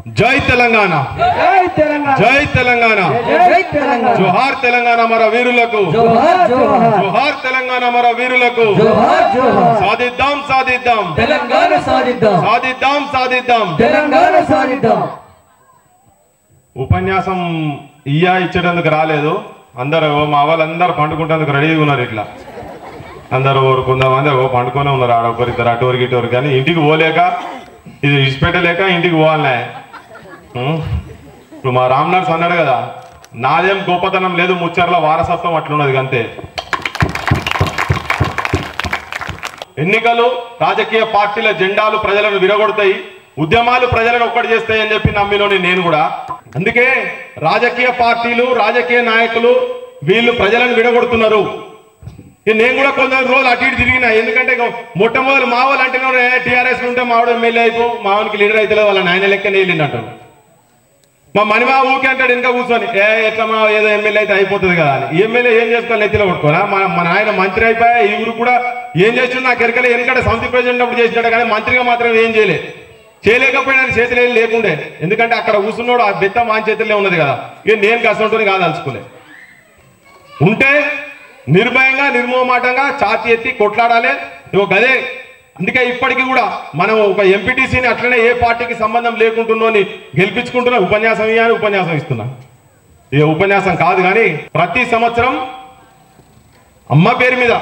జై తెలంగాణ జై తెలంగాణ జై తెలంగాణ జై తెలంగాణ జోహార్ తెలంగాణ మన వీరులకు జోహార్ జోహార్ జోహార్ తెలంగాణ మన వీరులకు జోహార్ జోహార్ సాధిద్దాం సాధిద్దాం తెలంగాణ సాధిద్దాం సాధిద్దాం సాధిద్దాం తెలంగాణ సాధిద్దాం ఉపన్యాసం ఇయ్యా ఇచ్చేటందుకు రాలేదు అందరూ మా వాళ్ళందరూ పండుకుంటేందుకు రెడీగా ఉన్నారు ఇట్లా అందరూ ఓరు కొంతమంది ఓ పండుకొనే ఉన్నారు ఆడ ఒకరిద్దరు అటువరికి ఇటువరికి కానీ ఇంటికి పోలేక ఇది ఇచ్చిపెట్టలేక ఇంటికి పోవాలనే ఉం? ఇప్పుడు మా రామ్నాథ్ అన్నాడు కదా నాదేం గొప్పతనం లేదు ముచ్చర్ల వారసత్వం అట్లున్నది అంతే ఎన్నికలు రాజకీయ పార్టీల జెండాలు ప్రజలను విరగొడతాయి ఉద్యమాలు ప్రజలను ఒక్కటి చేస్తాయి అని చెప్పి నమ్మిలోని నేను కూడా అందుకే రాజకీయ పార్టీలు రాజకీయ నాయకులు వీళ్ళు ప్రజలను విడగొడుతున్నారు ఇక నేను కూడా కొంత రోజులు అటు ఇటు తిరిగిన ఎందుకంటే ఇక మొట్టమొదటి మా వాళ్ళు అంటే టీఆర్ఎస్ ఉంటే మావాడు ఎమ్మెల్యే అయిపో మావానికి లీడర్ అయితే వాళ్ళ నాయన లెక్కనే వెళ్ళిందంటారు మా మణిమా ఊకే అంటాడు ఇంకా కూర్చొని ఏ ఎట్లా మా ఏదో ఎమ్మెల్యే అయితే అయిపోతుంది కదా అని ఈ ఎమ్మెల్యే ఏం చేసుకోవాలి నెత్తిలో కొట్టుకోరా మన మన ఆయన మంత్రి అయిపోయా ఈ ఊరు కూడా ఏం చేస్తున్నా నాకు ఎరకలే ఎందుకంటే సమితి ప్రెసిడెంట్ అప్పుడు చేసినాడు కానీ మంత్రిగా మాత్రం ఏం చేయలే చేయలేకపోయినా చేతులు ఏం లేకుండే ఎందుకంటే అక్కడ కూర్చున్నాడు ఆ బెత్త మా చేతుల్లో ఉన్నది కదా ఇక నేను కష్టంతో కాదు అలుచుకోలే ఉంటే నిర్భయంగా నిర్మోహమాటంగా ఛాతి ఎత్తి కొట్లాడాలి ఇగో గదే అందుకే ఇప్పటికీ కూడా మనం ఒక ఎంపీటీసీని అట్లనే ఏ పార్టీకి సంబంధం లేకుంటుందో అని గెలిపించుకుంటున్నా ఉపన్యాసం ఇవ్వాలి ఉపన్యాసం ఇస్తున్నా ఇక ఉపన్యాసం కాదు కానీ ప్రతి సంవత్సరం అమ్మ పేరు మీద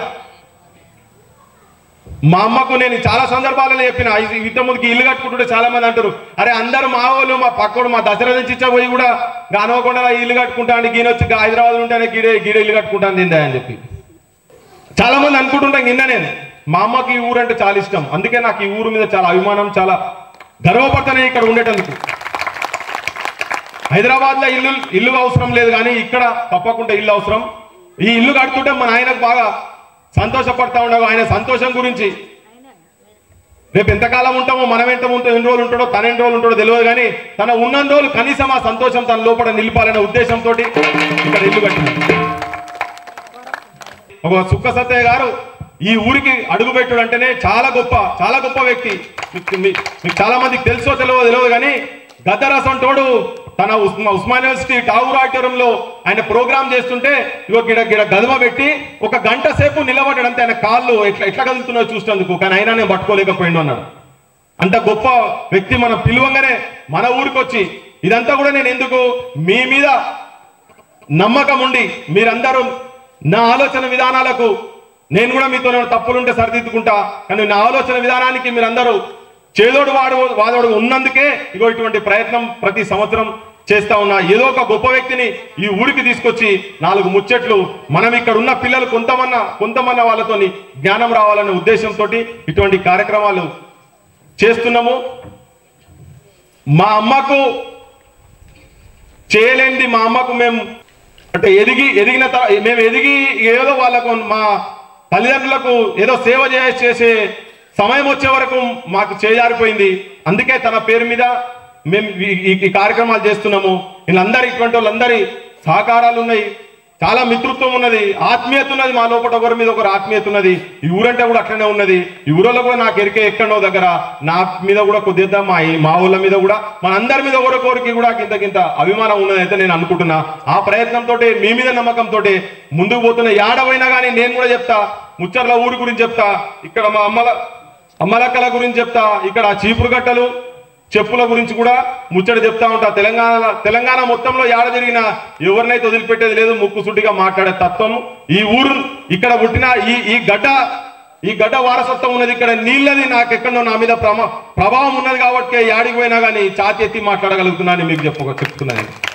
మా అమ్మకు నేను చాలా సందర్భాలలో చెప్పిన ఐ- ఇంత ముందుకి ఇల్లు కట్టుకుంటుంటే చాలా మంది అంటారు అరే అందరు మా వాళ్ళు మా పక్కడు మా దసరా నుంచి ఇచ్చా పోయి కూడా ఇంకా అనుకోకుండా ఈ ఇల్లు కట్టుకుంటా అని గీన వచ్చి హైదరాబాద్ ఉంటేనే గీడే గీడే ఇల్లు కట్టుకుంటాను తిందా అని చెప్పి చాలా మంది అనుకుంటుంటాం కింద నేను మా అమ్మకి ఈ ఊరు అంటే చాలా ఇష్టం అందుకే నాకు ఈ ఊరు మీద చాలా అభిమానం చాలా గర్వపడతానే ఇక్కడ ఉండేటందుకు హైదరాబాద్ లో ఇల్లు ఇల్లు అవసరం లేదు కానీ ఇక్కడ తప్పకుండా ఇల్లు అవసరం ఈ ఇల్లు కడుతుంటే మా నాయనకు బాగా సంతోషపడతా ఉండవు ఆయన సంతోషం గురించి రేపు ఎంతకాలం ఉంటామో మనం ఎంత ఉంటాం ఎన్ని రోజులు ఉంటాడో తన ఎన్ని రోజులు ఉంటాడో తెలియదు కానీ తన ఉన్న రోజులు కనీసం ఆ సంతోషం తన లోపల నిలిపాలనే ఉద్దేశంతో ఇక్కడ ఇల్లు కట్టింది ఒక సుక్క సత్తయ్య గారు ఈ ఊరికి అడుగు పెట్టుడు అంటేనే చాలా గొప్ప చాలా గొప్ప వ్యక్తి మీకు- మీ- మీకు చాలా మందికి తెలుసో తెలియదో తెలియదు కానీ గద్దరసం తోడు తన ఉస్మా ఉస్మాన్ యూనివర్సిటీ టాగూర్ ఆడిటోరియంలో ఆయన ప్రోగ్రామ్ చేస్తుంటే ఇగో గిడ గిడ గదమ పెట్టి ఒక గంట సేపు నిలబడ్డాడు అంతే ఆయన కాళ్ళు ఎట్లా ఎట్లా కదులుతున్నాయో చూసినందుకు కానీ అయినా నేను పట్టుకోలేకపోయిండు అన్నాడు అంత గొప్ప వ్యక్తి మనం పిలువంగానే మన ఊరికి వచ్చి ఇదంతా కూడా నేను ఎందుకు మీ మీద నమ్మకం ఉండి మీరందరూ నా ఆలోచన విధానాలకు నేను కూడా మీతో తప్పులుంటే సరిదిద్దుకుంటా కానీ నా ఆలోచన విధానానికి మీరందరూ చేదోడు వాడు వాదోడు ఉన్నందుకే ఇగో ఇటువంటి ప్రయత్నం ప్రతి సంవత్సరం చేస్తా ఉన్నా ఏదో ఒక గొప్ప వ్యక్తిని ఈ ఊరికి తీసుకొచ్చి నాలుగు ముచ్చట్లు మనం ఇక్కడ ఉన్న పిల్లలు కొంతమన్న కొంతమన్న వాళ్ళతోని జ్ఞానం రావాలనే ఉద్దేశంతో ఇటువంటి కార్యక్రమాలు చేస్తున్నాము మా అమ్మకు చేయలేంది మా అమ్మకు మేము అంటే ఎదిగి ఎదిగిన తర మేము ఎదిగి ఏదో వాళ్ళకు మా తల్లిదండ్రులకు ఏదో సేవ చే- చేసే సమయం వచ్చే వరకు మాకు చేజారిపోయింది అందుకే తన పేరు మీద మేము ఈ- ఈ ఈ కార్యక్రమాలు చేస్తున్నాము వీళ్ళందరి ఇటువంటి వాళ్ళందరి సహకారాలు ఉన్నాయి చాలా మిత్రత్వం ఉన్నది ఆత్మీయత ఉన్నది మా లోపల ఒకరి మీద ఒకరు ఆత్మీయత ఉన్నది ఈ ఊరంటే కూడా అట్లనే ఉన్నది ఈ ఊరిలో కూడా నాకు ఎరికే ఎక్కడో దగ్గర నా మీద కూడా కొద్దిగా మా ఈ- మా ఊళ్ళ మీద కూడా మన అందరి మీద ఒకరికొరికి కూడా కింత కింత అభిమానం ఉన్నది అయితే నేను అనుకుంటున్నా ఆ ప్రయత్నంతో మీ మీద నమ్మకంతో ముందుకు పోతున్న యాడవైనా కానీ నేను కూడా చెప్తా ముచ్చర్ల ఊరి గురించి చెప్తా ఇక్కడ మా అమ్మల అమ్మలక్కల గురించి చెప్తా ఇక్కడ ఆ చీపురు గట్టలు చెప్పుల గురించి కూడా ముచ్చట చెప్తా ఉంటా తెలంగాణ తెలంగాణ మొత్తంలో ఏడ జరిగిన ఎవరినైతే వదిలిపెట్టేది లేదు ముక్కు సుట్టిగా మాట్లాడే తత్వం ఈ ఊరు ఇక్కడ పుట్టిన ఈ ఈ గడ్డ ఈ గడ్డ వారసత్వం ఉన్నది ఇక్కడ నీళ్ళది నాకు ఎక్కడో నా మీద ప్రమా ప్రభావం ఉన్నది కాబట్టి యాడికి పోయినా కానీ చాతి ఎత్తి మాట్లాడగలుగుతున్నాను మీకు చెప్ప చెప్తున్నాను